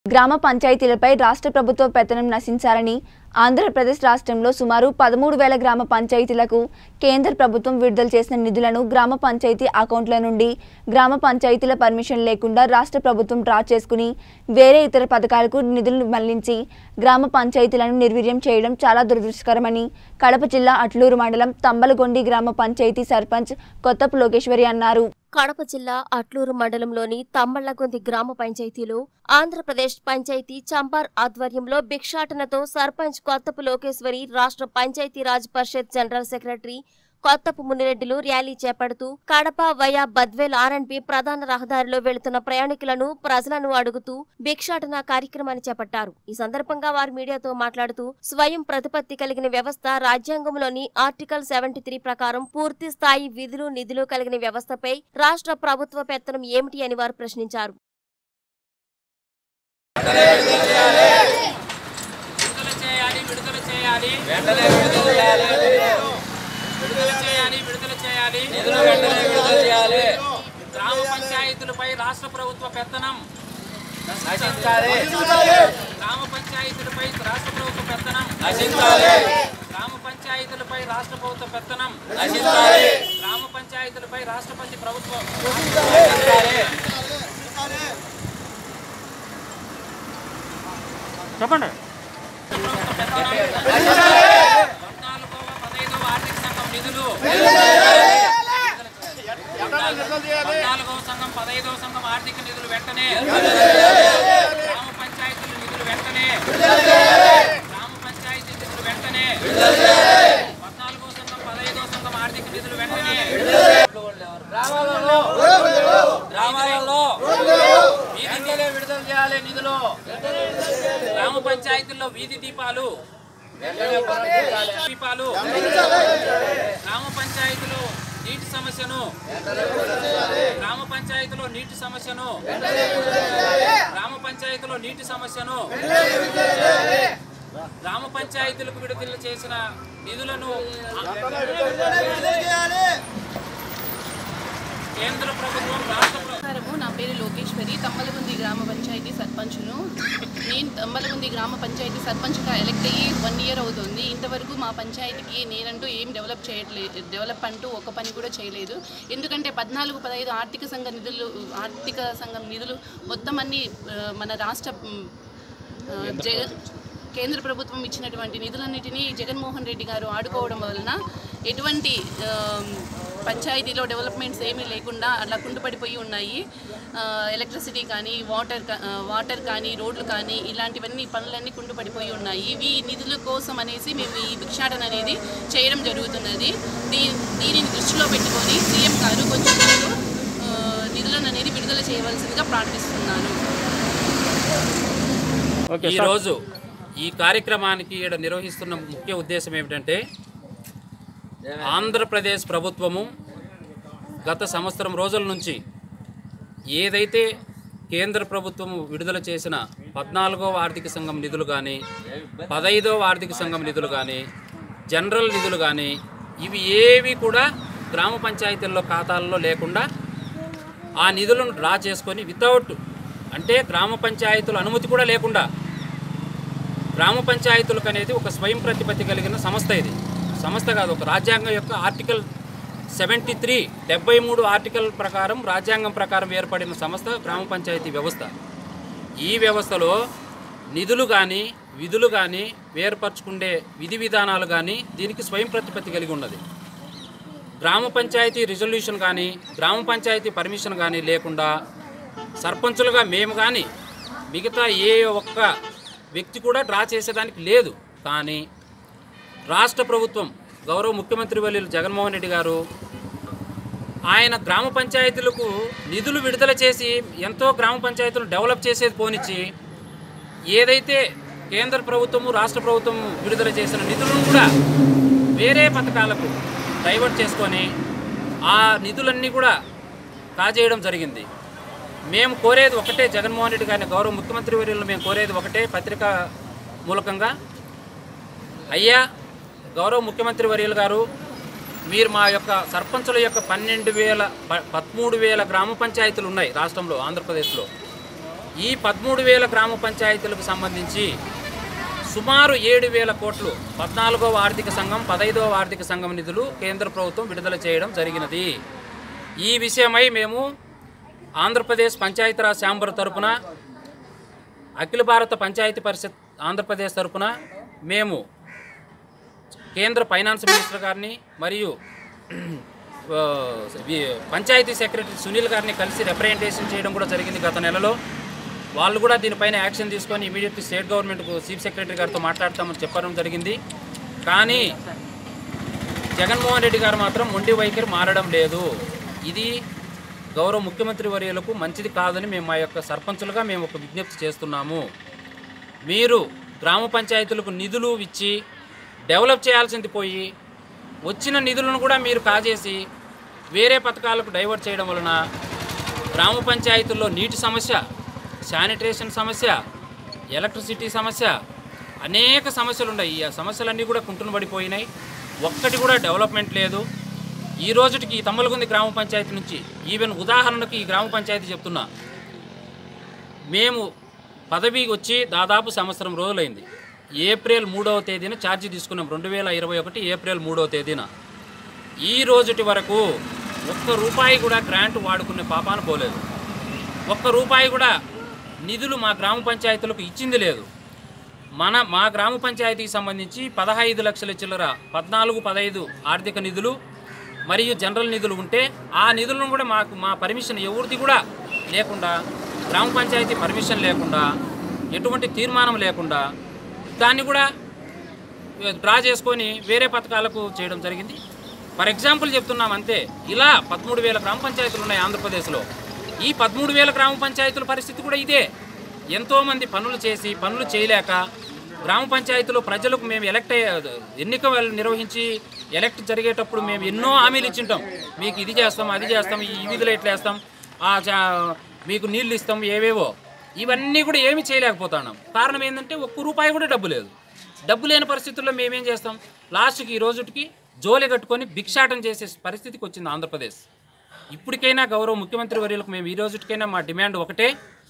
గ్రామ పంచాయతీలపై రాష్ట్ర ప్రభుత్వ పెత్తనం నశించాలని ఆంధ్రప్రదేశ్ రాష్ట్రంలో సుమారు పదమూడు వేల గ్రామ పంచాయతీలకు కేంద్ర ప్రభుత్వం విడుదల చేసిన నిధులను గ్రామ పంచాయతీ అకౌంట్ల నుండి గ్రామ పంచాయతీల పర్మిషన్ లేకుండా రాష్ట్ర ప్రభుత్వం డ్రా చేసుకుని వేరే ఇతర పథకాలకు నిధులను మళ్లించి గ్రామ పంచాయతీలను నిర్వీర్యం చేయడం చాలా దురదృష్టకరమని కడప జిల్లా అట్లూరు మండలం తంబలగొండి గ్రామ పంచాయతీ సర్పంచ్ కొత్తపు లోకేశ్వరి అన్నారు కడప జిల్లా అట్లూరు మండలంలోని తమ్మళ్లగొంది గ్రామ పంచాయతీలో ఆంధ్రప్రదేశ్ పంచాయతీ చంపార్ ఆధ్వర్యంలో భిక్షాటనతో సర్పంచ్ కొత్తపు లోకేశ్వరి రాష్ట్ర పంచాయతీరాజ్ పరిషత్ జనరల్ సెక్రటరీ కొత్తపు మునిరెడ్డిలు ర్యాలీ చేపడుతూ కడప వయా బద్వేల్ ఆర్ఎండ్బి ప్రధాన రహదారిలో వెళుతున్న ప్రయాణికులను ప్రజలను అడుగుతూ భిక్షాటన కార్యక్రమాన్ని చేపట్టారు ఈ సందర్భంగా వారు మీడియాతో మాట్లాడుతూ స్వయం ప్రతిపత్తి కలిగిన వ్యవస్థ రాజ్యాంగంలోని ఆర్టికల్ సెవెంటీ త్రీ ప్రకారం పూర్తి స్థాయి విధులు నిధులు కలిగిన వ్యవస్థపై రాష్ట్ర ప్రభుత్వ పెత్తనం ఏమిటి అని వారు ప్రశ్నించారు విడుదల చేయాలి విడుదల చేయాలి వెంటనే విడుదల చేయాలి విడుదల చేయాలి విడుదల చేయాలి నిధులు వెంటనే విడుదల చేయాలి గ్రామ పంచాయతీలపై రాష్ట్ర ప్రభుత్వ పెత్తనం నశించాలి గ్రామ పంచాయతీలపై రాష్ట్ర ప్రభుత్వ పెత్తనం నశించాలి గ్రామ పంచాయతీలపై రాష్ట్ర ప్రభుత్వ పెత్తనం నశించాలి గ్రామ పంచాయతీలపై రాష్ట్ర పంచి ప్రభుత్వం నశించాలి చెప్పండి పద్నాలుగవ పదహైదవ ఆర్థిక సంఘం నిధులు పద్నాలుగవ సంఘం పదహైదవ సంఘం ఆర్థిక నిధులు వెంటనే గ్రామ పంచాయతీల నిధులు వెంటనే గ్రామ పంచాయతీ నిధులు వెంటనే పద్నాలుగవ సంఘం పదహైదవ సంఘం ఆర్థిక నిధులు వెంటనే గ్రామాలలో వీధిలో విడుదల చేయాలి నిధులు గ్రామ పంచాయతీల్లో వీధి దీపాలు దీపాలు గ్రామ పంచాయతీలో నీటి సమస్యను గ్రామ పంచాయతీలో నీటి సమస్యను గ్రామ పంచాయతీలో నీటి సమస్యను గ్రామ పంచాయతీలకు విడుదల చేసిన నిధులను కేంద్ర ప్రభుత్వం రాష్ట్ర ప్రభుత్వం నమస్కారము నా పేరు లోకేశ్వరి తమ్మలగుంది గ్రామ పంచాయతీ సర్పంచ్ను నేను తమ్మలగుంది గ్రామ పంచాయతీ సర్పంచ్గా ఎలక్ట్ అయ్యి వన్ ఇయర్ అవుతుంది ఇంతవరకు మా పంచాయతీకి నేనంటూ ఏం డెవలప్ చేయట్లేదు డెవలప్ అంటూ ఒక పని కూడా చేయలేదు ఎందుకంటే పద్నాలుగు పదహైదు ఆర్థిక సంఘ నిధులు ఆర్థిక సంఘం నిధులు మొత్తం అన్ని ఆ, మన రాష్ట్ర మ్, ఆ, జగన్ కేంద్ర ప్రభుత్వం ఇచ్చినటువంటి నిధులన్నిటినీ జగన్మోహన్ రెడ్డి గారు ఆడుకోవడం వలన ఎటువంటి ఆ, పంచాయతీలో డెవలప్మెంట్స్ ఏమీ లేకుండా అలా కుంటుపడిపోయి ఉన్నాయి ఆ, ఎలక్ట్రిసిటీ కానీ వాటర్ కా- ఆ, వాటర్ కానీ రోడ్లు కానీ ఇలాంటివన్నీ పనులన్నీ కుంటుపడిపోయి ఉన్నాయి ఇవి నిధుల కోసం అనేసి మేము ఈ భిక్షాటన అనేది చేయడం జరుగుతున్నది దీ దీనిని దృష్టిలో పెట్టుకొని సీఎం గారు కొంచెం ముందు, ఆ, నిధులను అనేది విడుదల చేయవలసిందిగా ప్రార్థిస్తున్నాను ఓకే ఈ సార్ రోజు ఈ కార్యక్రమానికి ఈడ నిర్వహిస్తున్న ముఖ్య ఉద్దేశం ఏమిటంటే ఆంధ్రప్రదేశ్ ప్రభుత్వము గత సంవత్సరం రోజుల నుంచి ఏదైతే కేంద్ర ప్రభుత్వం విడుదల చేసిన పద్నాలుగవ ఆర్థిక సంఘం నిధులు కానీ పదైదవ ఆర్థిక సంఘం నిధులు కానీ జనరల్ నిధులు కానీ ఇవి ఏవి కూడా గ్రామ పంచాయతీల్లో ఖాతాల్లో లేకుండా ఆ నిధులను డ్రా చేసుకొని వితౌట్ అంటే గ్రామ పంచాయతీల అనుమతి కూడా లేకుండా గ్రామ పంచాయతీలకు అనేది ఒక స్వయం ప్రతిపత్తి కలిగిన సంస్థ ఇది సంస్థ కాదు ఒక రాజ్యాంగం యొక్క ఆర్టికల్ సెవెంటీ త్రీ డెబ్బై మూడు ఆర్టికల్ ప్రకారం రాజ్యాంగం ప్రకారం ఏర్పడిన సంస్థ గ్రామ పంచాయతీ వ్యవస్థ ఈ వ్యవస్థలో నిధులు కానీ విధులు కానీ వేర్పరచుకుండే విధి విధానాలు కానీ దీనికి స్వయం ప్రతిపత్తి కలిగి ఉన్నది గ్రామ పంచాయతీ రిజల్యూషన్ కానీ గ్రామ పంచాయతీ పర్మిషన్ కానీ లేకుండా సర్పంచులుగా మేము కానీ మిగతా ఏ ఒక్క వ్యక్తి కూడా డ్రా చేసేదానికి లేదు కానీ రాష్ట్ర ప్రభుత్వం గౌరవ ముఖ్యమంత్రి వర్యులు జగన్మోహన్ రెడ్డి గారు ఆయన గ్రామ పంచాయతీలకు నిధులు విడుదల చేసి ఎంతో గ్రామ పంచాయతీలు డెవలప్ చేసేది పోనిచ్చి ఏదైతే కేంద్ర ప్రభుత్వము రాష్ట్ర ప్రభుత్వం విడుదల చేసిన నిధులను కూడా వేరే పథకాలకు డైవర్ట్ చేసుకొని ఆ నిధులన్నీ కూడా కాజేయడం జరిగింది మేము కోరేది ఒకటే జగన్మోహన్ రెడ్డి గారిని గౌరవ ముఖ్యమంత్రి వర్యులు మేము కోరేది ఒకటే పత్రికా మూలకంగా అయ్యా గౌరవ ముఖ్యమంత్రి వర్యులు గారు మీరు మా యొక్క సర్పంచుల యొక్క పన్నెండు వేల ప- పదమూడు వేల గ్రామ పంచాయతీలు ఉన్నాయి రాష్ట్రంలో ఆంధ్రప్రదేశ్లో ఈ పదమూడు వేల గ్రామ పంచాయతీలకు సంబంధించి సుమారు ఏడు వేల కోట్లు పద్నాలుగవ ఆర్థిక సంఘం పదైదవ ఆర్థిక సంఘం నిధులు కేంద్ర ప్రభుత్వం విడుదల చేయడం జరిగినది ఈ విషయమై మేము ఆంధ్రప్రదేశ్ పంచాయతీరాజ్ శాంబర్ తరపున అఖిల భారత పంచాయతీ పరిషత్ ఆంధ్రప్రదేశ్ తరపున మేము కేంద్ర ఫైనాన్స్ మినిస్టర్ గారిని మరియు ఆ, వి- పంచాయతీ సెక్రటరీ సునీల్ గారిని కలిసి రిప్రజెంటేషన్ చేయడం కూడా జరిగింది గత నెలలో వాళ్ళు కూడా దీనిపైన యాక్షన్ తీసుకొని ఇమీడియట్లీ స్టేట్ గవర్నమెంట్కు చీఫ్ సెక్రటరీ గారితో మాట్లాడతామని చెప్పడం జరిగింది కానీ జగన్మోహన్ రెడ్డి గారు మాత్రం మొండి వైఖరి మారడం లేదు ఇది గౌరవ ముఖ్యమంత్రి వర్యులకు మంచిది కాదని మేము మా యొక్క సర్పంచులుగా మేము ఒక విజ్ఞప్తి చేస్తున్నాము మీరు గ్రామ పంచాయతీలకు నిధులు ఇచ్చి డెవలప్ చేయాల్సింది పోయి వచ్చిన నిధులను కూడా మీరు కాజేసి వేరే పథకాలకు డైవర్ట్ చేయడం వలన గ్రామ పంచాయతీల్లో నీటి సమస్య శానిటేషన్ సమస్య ఎలక్ట్రిసిటీ సమస్య అనేక సమస్యలు ఉన్నాయి ఈ సమస్యలన్నీ కూడా కుంటును పడిపోయినాయి ఒక్కటి కూడా డెవలప్మెంట్ లేదు ఈ రోజుటికి ఈ తమ్మలగుంది గ్రామ పంచాయతీ నుంచి ఈవెన్ ఉదాహరణకు ఈ గ్రామ పంచాయతీ చెప్తున్నా మేము పదవి వచ్చి దాదాపు సంవత్సరం రోజులైంది ఏప్రిల్ మూడవ తేదీన ఛార్జీ తీసుకున్నాం రెండు వేల ఇరవై ఒకటి ఏప్రిల్ మూడవ తేదీన ఈ రోజుటి వరకు ఒక్క రూపాయి కూడా గ్రాంట్ వాడుకునే పాపాన పోలేదు ఒక్క రూపాయి కూడా నిధులు మా గ్రామ పంచాయతీలకు ఇచ్చింది లేదు మన మా గ్రామ పంచాయతీకి సంబంధించి పదహైదు లక్షల చిల్లర పద్నాలుగు పదహైదు ఆర్థిక నిధులు మరియు జనరల్ నిధులు ఉంటే ఆ నిధులను కూడా మాకు మా పర్మిషన్ ఎవరిది కూడా లేకుండా గ్రామ పంచాయతీ పర్మిషన్ లేకుండా ఎటువంటి తీర్మానం లేకుండా దాన్ని కూడా డ్రా చేసుకొని వేరే పథకాలకు చేయడం జరిగింది ఫర్ ఎగ్జాంపుల్ చెప్తున్నాం అంతే ఇలా పదమూడు వేల గ్రామ పంచాయతీలు ఉన్నాయి ఆంధ్రప్రదేశ్లో ఈ పదమూడు వేల గ్రామ పంచాయతీల పరిస్థితి కూడా ఇదే ఎంతోమంది పనులు చేసి పనులు చేయలేక గ్రామ పంచాయతీలో ప్రజలకు మేము ఎలక్ట్ అయ్యే ఎన్నిక నిర్వహించి ఎలక్ట్ జరిగేటప్పుడు మేము ఎన్నో హామీలు ఇచ్చింటాం మీకు ఇది చేస్తాం అది చేస్తాం ఈ విధులు ఎట్లా వేస్తాం ఆ చా- మీకు నీళ్ళు ఇస్తాం ఏవేవో ఇవన్నీ కూడా ఏమీ చేయలేకపోతున్నాం కారణం ఏంటంటే ఒక్క రూపాయి కూడా డబ్బు లేదు డబ్బు లేని పరిస్థితుల్లో మేమేం చేస్తాం లాస్ట్కి ఈ రోజుకి జోలి కట్టుకొని భిక్షాటం చేసే పరిస్థితికి వచ్చింది ఆంధ్రప్రదేశ్ ఇప్పటికైనా గౌరవ ముఖ్యమంత్రి వర్యులకు మేము ఈ రోజుకైనా మా డిమాండ్ ఒకటే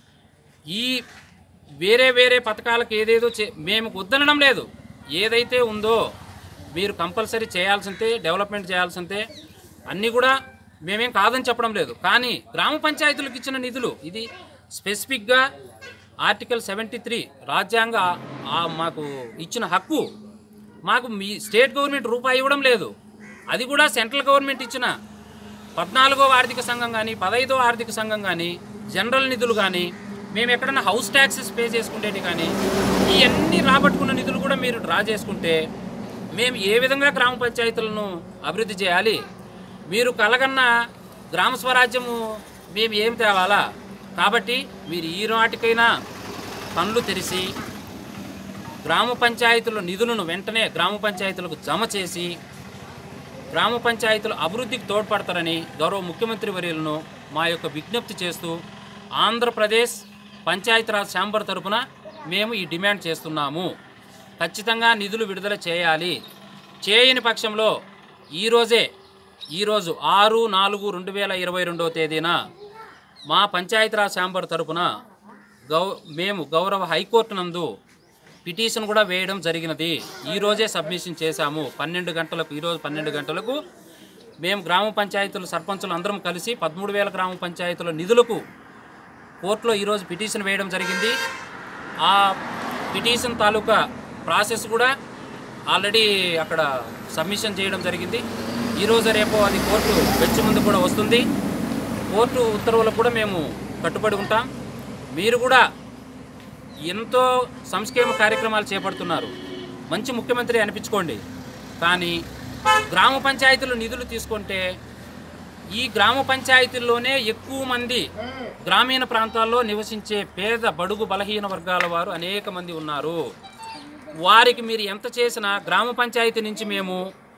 ఈ వేరే వేరే పథకాలకు ఏదేదో చే మేము వద్దనడం లేదు ఏదైతే ఉందో మీరు కంపల్సరీ చేయాల్సిందే డెవలప్మెంట్ చేయాల్సిందే అన్నీ కూడా మేమేం కాదని చెప్పడం లేదు కానీ గ్రామ పంచాయతీలకు ఇచ్చిన నిధులు ఇది స్పెసిఫిక్గా ఆర్టికల్ సెవెంటీ త్రీ రాజ్యాంగ ఆ మాకు ఇచ్చిన హక్కు మాకు మీ స్టేట్ గవర్నమెంట్ రూపాయి ఇవ్వడం లేదు అది కూడా సెంట్రల్ గవర్నమెంట్ ఇచ్చిన పద్నాలుగో ఆర్థిక సంఘం కానీ పదైదో ఆర్థిక సంఘం కానీ జనరల్ నిధులు కానీ మేము ఎక్కడైనా హౌస్ ట్యాక్సెస్ పే చేసుకుంటేటి కానీ ఇవన్నీ రాబట్టుకున్న నిధులు కూడా మీరు డ్రా చేసుకుంటే మేము ఏ విధంగా గ్రామ పంచాయతీలను అభివృద్ధి చేయాలి మీరు కలగన్న గ్రామ స్వరాజ్యము మేము ఏం తేవాలా కాబట్టి మీరు ఈ నాటికైనా పనులు తెరిచి గ్రామ పంచాయతీల నిధులను వెంటనే గ్రామ పంచాయతీలకు జమ చేసి గ్రామ పంచాయతీల అభివృద్ధికి తోడ్పడతారని గౌరవ ముఖ్యమంత్రి వర్యులను మా యొక్క విజ్ఞప్తి చేస్తూ ఆంధ్రప్రదేశ్ పంచాయతీరాజ్ ఛాంబర్ తరపున మేము ఈ డిమాండ్ చేస్తున్నాము ఖచ్చితంగా నిధులు విడుదల చేయాలి చేయని పక్షంలో ఈరోజే ఈరోజు ఆరు నాలుగు రెండు వేల ఇరవై రెండవ తేదీన మా పంచాయతీరాజ్ ఛాంబర్ తరపున గౌ మేము గౌరవ హైకోర్టు నందు పిటిషన్ కూడా వేయడం జరిగినది ఈ రోజే సబ్మిషన్ చేశాము పన్నెండు గంటలకు ఈరోజు పన్నెండు గంటలకు మేము గ్రామ పంచాయతీల సర్పంచులు అందరం కలిసి పదమూడు వేల గ్రామ పంచాయతీల నిధులకు కోర్టులో ఈరోజు పిటిషన్ వేయడం జరిగింది ఆ పిటిషన్ తాలూకా ప్రాసెస్ కూడా ఆల్రెడీ అక్కడ సబ్మిషన్ చేయడం జరిగింది ఈరోజు రేపు అది కోర్టు బెంచ్ ముందు కూడా వస్తుంది కోర్టు ఉత్తర్వులకు కూడా మేము కట్టుబడి ఉంటాం మీరు కూడా ఎంతో సంక్షేమ కార్యక్రమాలు చేపడుతున్నారు మంచి ముఖ్యమంత్రి అనిపించుకోండి కానీ గ్రామ పంచాయతీలు నిధులు తీసుకుంటే ఈ గ్రామ పంచాయతీల్లోనే ఎక్కువ మంది గ్రామీణ ప్రాంతాల్లో నివసించే పేద బడుగు బలహీన వర్గాల వారు అనేక మంది ఉన్నారు వారికి మీరు ఎంత చేసినా గ్రామ పంచాయతీ నుంచి మేము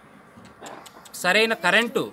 సరైన కరెంటు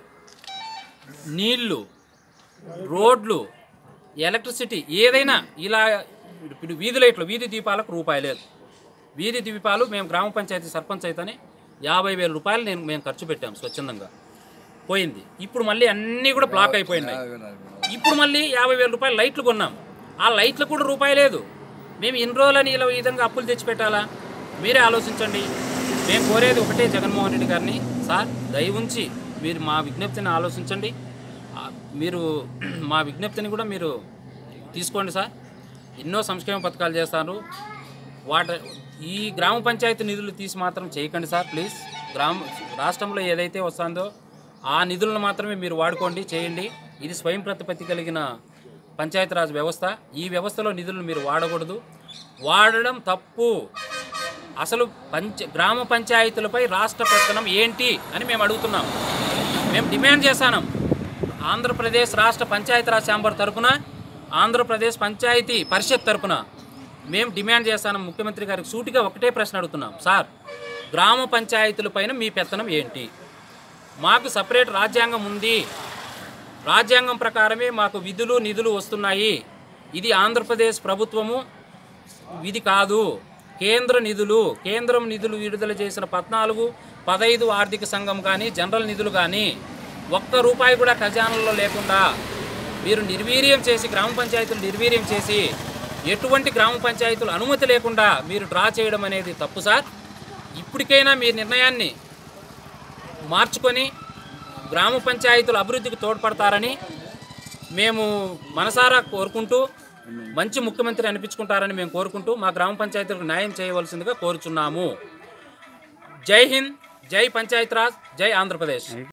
నీళ్లు రోడ్లు ఎలక్ట్రిసిటీ ఏదైనా ఇలా ఇప్పుడు వీధి లైట్లు వీధి దీపాలకు రూపాయి లేదు వీధి దీపాలు మేము గ్రామ పంచాయతీ సర్పంచ్ అయితేనే యాభై వేల రూపాయలు నేను మేము ఖర్చు పెట్టాం స్వచ్ఛందంగా పోయింది ఇప్పుడు మళ్ళీ అన్నీ కూడా బ్లాక్ అయిపోయినాయి ఇప్పుడు మళ్ళీ యాభై వేల రూపాయలు లైట్లు కొన్నాం ఆ లైట్లు కూడా రూపాయి లేదు మేము ఇన్ని రోజులని ఇలా ఈ విధంగా అప్పులు తెచ్చిపెట్టాలా మీరే ఆలోచించండి మేము కోరేది ఒకటే జగన్మోహన్ రెడ్డి గారిని సార్ దయ ఉంచి మీరు మా విజ్ఞప్తిని ఆలోచించండి ఆ, మీరు మా విజ్ఞప్తిని కూడా మీరు తీసుకోండి సార్ ఎన్నో సంక్షేమ పథకాలు చేస్తారు వాట ఈ గ్రామ పంచాయతీ నిధులు తీసి మాత్రం చేయకండి సార్ ప్లీజ్ గ్రామ రాష్ట్రంలో ఏదైతే వస్తుందో ఆ నిధులను మాత్రమే మీరు వాడుకోండి చేయండి ఇది స్వయం ప్రతిపత్తి కలిగిన పంచాయతీరాజ్ వ్యవస్థ ఈ వ్యవస్థలో నిధులను మీరు వాడకూడదు వాడడం తప్పు అసలు పంచ గ్రామ పంచాయతీలపై రాష్ట్ర పెత్తనం ఏంటి అని మేము అడుగుతున్నాం మేము డిమాండ్ చేశాను ఆంధ్రప్రదేశ్ రాష్ట్ర పంచాయతీరాజ్ ఛాంబర్ తరపున ఆంధ్రప్రదేశ్ పంచాయతీ పరిషత్ తరపున మేము డిమాండ్ చేస్తాను ముఖ్యమంత్రి గారికి సూటిగా ఒకటే ప్రశ్న అడుగుతున్నాం సార్ గ్రామ పంచాయతీలపైన మీ పెత్తనం ఏంటి మాకు సపరేట్ రాజ్యాంగం ఉంది రాజ్యాంగం ప్రకారమే మాకు విధులు నిధులు వస్తున్నాయి ఇది ఆంధ్రప్రదేశ్ ప్రభుత్వము ఇది కాదు కేంద్ర నిధులు కేంద్రం నిధులు విడుదల చేసిన పద్నాలుగు పదైదు ఆర్థిక సంఘం కానీ జనరల్ నిధులు కానీ ఒక్క రూపాయి కూడా ఖజానాలో లేకుండా మీరు నిర్వీర్యం చేసి గ్రామ పంచాయతీలు నిర్వీర్యం చేసి ఎటువంటి గ్రామ పంచాయతీలు అనుమతి లేకుండా మీరు డ్రా చేయడం అనేది తప్పు సార్ ఇప్పటికైనా మీ నిర్ణయాన్ని మార్చుకొని గ్రామ పంచాయతీల అభివృద్ధికి తోడ్పడతారని మేము మనసారా కోరుకుంటూ మంచి ముఖ్యమంత్రి అనిపించుకుంటారని మేము కోరుకుంటూ మా గ్రామ పంచాయతీలకు న్యాయం చేయవలసిందిగా కోరుచున్నాము జై హింద్ జై పంచాయతీరాజ్ జై ఆంధ్రప్రదేశ్